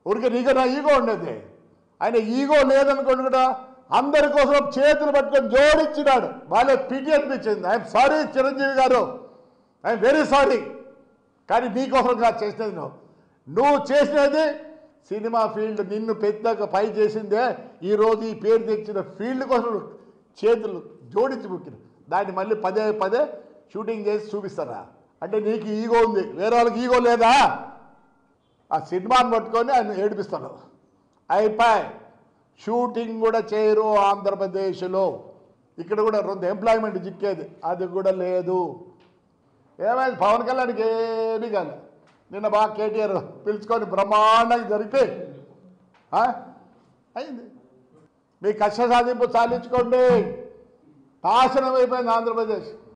ఊరికి నీకు నా ఈగో ఉండేది ఆయన ఈగో లేదనుకోండి కూడా అందరి కోసం చేతులు పట్టుకొని జోడించినాడు వాళ్ళే పిటి అనిపించింది ఐఎమ్ సారీ చిరంజీవి గారు ఐఎమ్ వెరీ సారీ కానీ నీకోసం కాదు చేసినది నువ్వు నువ్వు చేసినది సినిమా ఫీల్డ్ నిన్ను పెద్దగా పై చేసిందే ఈరోజు ఈ పేరు తెచ్చిన ఫీల్డ్ కోసం నువ్వు చేతులు జోడించి ముక్కిన దాన్ని మళ్ళీ పదే పదే షూటింగ్ చేసి చూపిస్తారా అంటే నీకు ఈగో ఉంది వేరే వాళ్ళకి ఈగో లేదా ఆ సినిమాని పట్టుకొని ఆయన ఏడిపిస్తాడు అయిపోయి షూటింగ్ కూడా చేయరు ఆంధ్రప్రదేశ్లో ఇక్కడ కూడా రెండు ఎంప్లాయ్మెంట్ చిక్కేది అది కూడా లేదు ఏమైంది పవన్ కళ్యాణ్కి ఏమీ కాదు నిన్న బాగా కేటీఆర్ పిలుచుకొని బ్రహ్మాండంగా జరిపి ఆ? అయింది మీ కష్ట సాధింపు సాధించుకోండి నాశనం అయిపోయింది ఆంధ్రప్రదేశ్